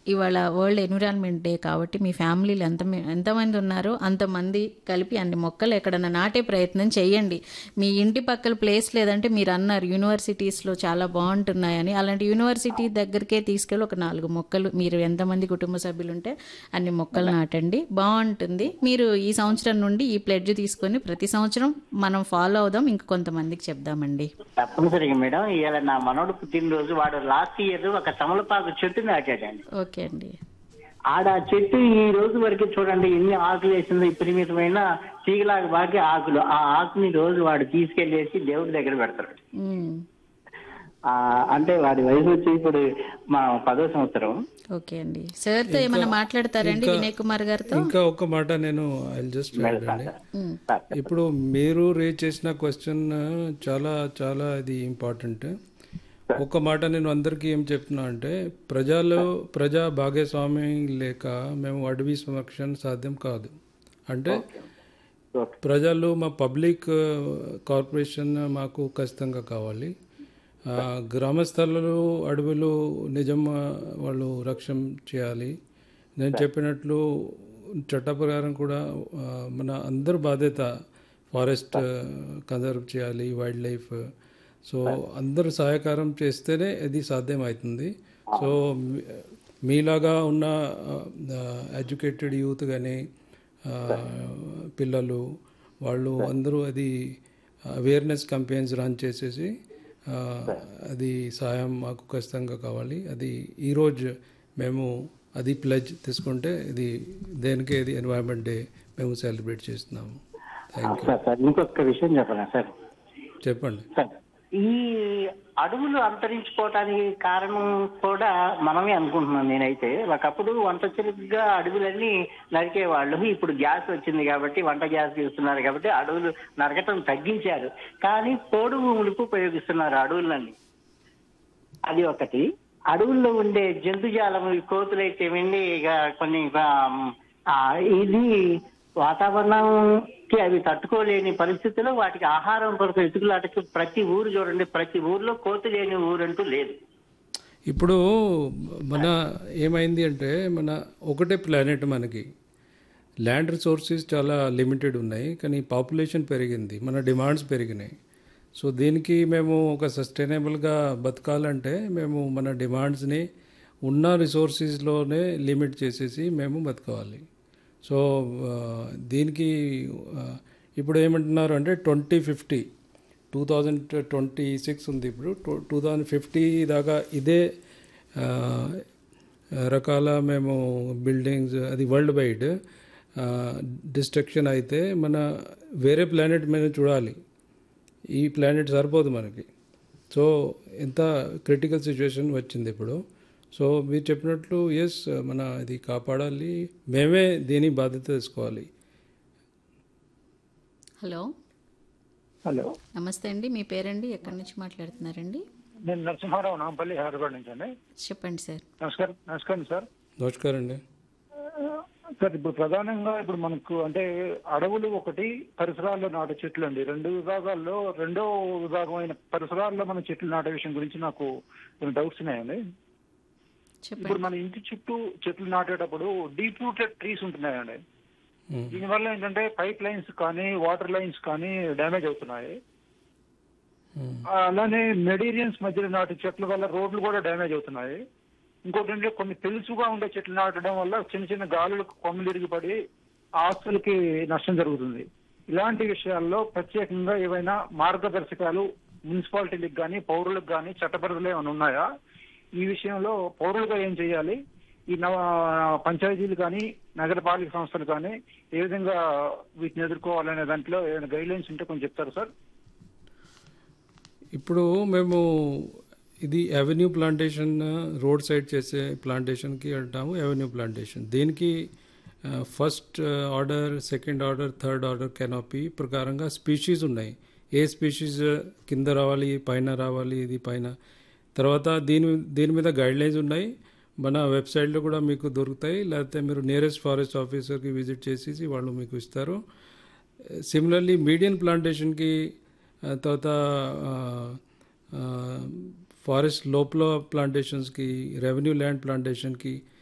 ఇవాళ world environment day కాబట్టి మీ ఫ్యామిలీలో ఎంత ఎంతమంది ఉన్నారో అంతమంది కలిపి అన్ని మొక్కలు ఎక్కడన్నా నాటే ప్రయత్నం చేయండి మీ ఇంటి పక్కల ప్లేస్ లేదంటే మీరు అన్నారు యూనివర్సిటీస్లో చాలా బాగుంటున్నాయని అలాంటి యూనివర్సిటీ దగ్గరికే తీసుకెళ్ళి ఒక నాలుగు మొక్కలు మీరు ఎంతమంది కుటుంబ సభ్యులు ఉంటే అన్ని మొక్కలు నాటండి బాగుంటుంది మీరు ఈ సంవత్సరం నుండి ఈ ప్లెడ్జ్ తీసుకొని ప్రతి సంవత్సరం మనం ఫాలో అవుదాం ఇంక కొంతమందికి చెప్దామండి తప్పనిసరిగా మేడం ఇవాళ నా మనోడు పుట్టినరోజు వాడు లాస్ట్ ఇయర్ ఒక తమలపాకు చెట్టు నాటాడండి ఓకే అండి ఆడ ఆ చెట్టు ఈ రోజు వరకు చూడండి ఎన్ని ఆకులు వేసిందో విపరీతమైన తీగలాగా బాగా ఆకులు ఆ ఆకుని రోజు వాడు తీసుకెళ్లేసి దేవుడి దగ్గర పెడతాడు మ్మ్. ఆ అంటే వాడి వయసు వచ్చి ఇప్పుడు మా పదో సంవత్సరం ఓకే అండి సార్తో ఏమైనా మాట్లాడతారండి వినయ్ కుమార్ గారితో ఇంకా ఒక మాట నేను ఐ జస్ట్ అండి మ్మ్. ఇప్పుడు మీరు రేజ్ చేసిన క్వశ్చన్ చాలా చాలా ఇది ఇంపార్టెంట్ ఒక మాట నేను అందరికీ ఏం చెప్తున్నా అంటే ప్రజలు ప్రజా భాగస్వామ్యం లేక మేము అడవి సంరక్షణ సాధ్యం కాదు అంటే ఓకే. ప్రజలు మా పబ్లిక్ కార్పొరేషన్ మాకు ఖచ్చితంగా కావాలి ఆ, గ్రామస్థలు అడవులు నిజం ఆ, వాళ్ళు రక్షణ చేయాలి నేను చెప్పినట్లు చట్ట ప్రకారం కూడా ఆ, మన అందరు బాధ్యత ఫారెస్ట్ కన్జర్వ్ చేయాలి వైల్డ్ లైఫ్ సో అందరూ సహకారం చేస్తేనే ఇది సాధ్యం అవుతుంది సో మీ- మీలాగా ఉన్న ఎడ్యుకేటెడ్ యూత్ కానీ పిల్లలు వాళ్ళు అందరూ అది అవేర్నెస్ క్యాంపెయిన్స్ రన్ చేసేసి ఆ, అది సహాయం మాకు ఖచ్చితంగా కావాలి అది ఈరోజు మేము అది ప్లెజ్ తీసుకుంటే ఇది దేనికి ఇది ఎన్వైరన్మెంట్ డే మేము సెలబ్రేట్ చేస్తున్నాము థ్యాంక్ యూ సార్ సార్ ఇంకొక విషయం చెప్పనా సార్ చెప్పండి సార్ ఈ అడవులు అంతరించిపోవటానికి కారణం కూడా మనమే అనుకుంటున్నాం నేనైతే ఒకప్పుడు వంట చురుగ్గా అడవులన్నీ నరికేవాళ్ళు ఇప్పుడు గ్యాస్ వచ్చింది కాబట్టి వంట గ్యాస్ తీస్తున్నారు కాబట్టి అడవులు నరకటం తగ్గించారు కానీ పోడు భూములకు ఉపయోగిస్తున్నారు అడవులన్నీ అది ఒకటి అడవుల్లో ఉండే జంతుజాలం ఈ కోతులైతేమండి ఇక కొన్ని ఆ, ఇది వాతావరణంకి అవి తట్టుకోలేని పరిస్థితిలో వాటికి ఆహారం కొరకు ఎతుకులాటకి ప్రతి ఊరు చూడండి ప్రతి ఊర్లో కోతి లేని ఊరంటూ లేదు ఇప్పుడు మన ఏమైంది అంటే మన ఒకటే ప్లానెట్ మనకి ల్యాండ్ రిసోర్సెస్ చాలా లిమిటెడ్ ఉన్నాయి కానీ పాపులేషన్ పెరిగింది మన డిమాండ్స్ పెరిగినాయి సో దీనికి మేము ఒక సస్టైనబుల్గా బతకాలంటే మేము మన డిమాండ్స్ని ఉన్న రిసోర్సెస్లోనే లిమిట్ చేసేసి మేము బతకాలి సో ఆ, దీనికి ఆ, ఇప్పుడు ఏమంటున్నారు అంటే twenty fifty two thousand twenty six ఉంది ఇప్పుడు టూ థౌజండ్ ఫిఫ్టీ దాకా ఇదే ఆ, రకాల మేము బిల్డింగ్స్ అది వరల్డ్ వైడ్ డిస్ట్రక్షన్ అయితే మన వేరే ప్లానెట్ మీద చూడాలి ఈ ప్లానెట్ సరిపోదు మనకి సో ఎంత క్రిటికల్ సిచ్యువేషన్ వచ్చింది ఇప్పుడు సో మీరు చెప్పినట్లు ఎస్ మన ఇది కాపాడాలి మేమే దీని బాధ్యత తీసుకోవాలి హలో హలో నమస్తే అండి మీ పేరండి ఎక్కడి నుంచి మాట్లాడుతున్నారండి నేను నరసింహారావు నాంపల్లి హైదరాబాద్ నుంచి అండి చెప్పండి సార్ నమస్కారం నమస్కారం సార్ నమస్కారం అండి సార్ ఇప్పుడు ప్రధానంగా ఇప్పుడు మనకు అంటే అడవులు ఒకటి పరిసరాల్లో నాటే చెట్లు అండి రెండు విభాగాల్లో రెండో విభాగమైన పరిసరాల్లో మన చెట్లు నాటే విషయం గురించి నాకు కొన్ని డౌట్స్ ఉన్నాయండి ఇప్పుడు చెప్పండి మన ఇంటి చుట్టూ చెట్లు నాటేటప్పుడు డీప్ రూటెడ్ ట్రీస్ ఉంటున్నాయండి మ్మ్. దీనివల్ల ఏంటంటే పైప్ లైన్స్ కానీ వాటర్ లైన్స్ కానీ డ్యామేజ్ అవుతున్నాయి మ్మ్. అలానే మెటీరియల్స్ మధ్యలో నాటి చెట్ల వల్ల రోడ్లు కూడా డ్యామేజ్ అవుతున్నాయి ఇంకోటి ఏంటంటే కొన్ని తెలుసుగా ఉండే చెట్లు నాటడం వల్ల చిన్న చిన్న గాలులకు కొమ్మలు ఇరిగిపడి ఆస్తులకి నష్టం జరుగుతుంది ఇలాంటి విషయాల్లో ప్రత్యేకంగా ఏవైనా మార్గదర్శకాలు మున్సిపాలిటీలకు కానీ పౌరులకు కానీ చట్టపరిధులు ఏమైనా ఉన్నాయా ఈ విషయంలో పౌరులుగా ఏం చేయాలి ఈ నవ పంచాయతీలు కానీ నగరపాలిక సంస్థలు కానీ ఏ విధంగా వీటిని ఎదుర్కోవాలనే దాంట్లో ఏమైనా గైడ్ లైన్స్ ఉంటే కొంచెం చెప్తారు సార్ ఇప్పుడు మేము ఇది అవెన్యూ ప్లాంటేషన్ రోడ్ సైడ్ చేసే ప్లాంటేషన్కి అంటాము అవెన్యూ ప్లాంటేషన్ దీనికి first order second order third order canopy ప్రకారంగా స్పీషీస్ ఉన్నాయి ఏ స్పీషీస్ కింద రావాలి పైన రావాలి ఇది పైన తర్వాత దీని దీని మీద గైడ్ లైన్స్ ఉన్నాయి మన వెబ్సైట్లో కూడా మీకు దొరుకుతాయి లేకపోతే మీరు నియరెస్ట్ ఫారెస్ట్ ఆఫీసర్కి విజిట్ చేసేసి వాళ్ళు మీకు ఇస్తారు సిమిలర్లీ మీడియన్ ప్లాంటేషన్కి ఆ, తర్వాత ఫారెస్ట్ లోపల ప్లాంటేషన్స్కి రెవెన్యూ ల్యాండ్ ప్లాంటేషన్కి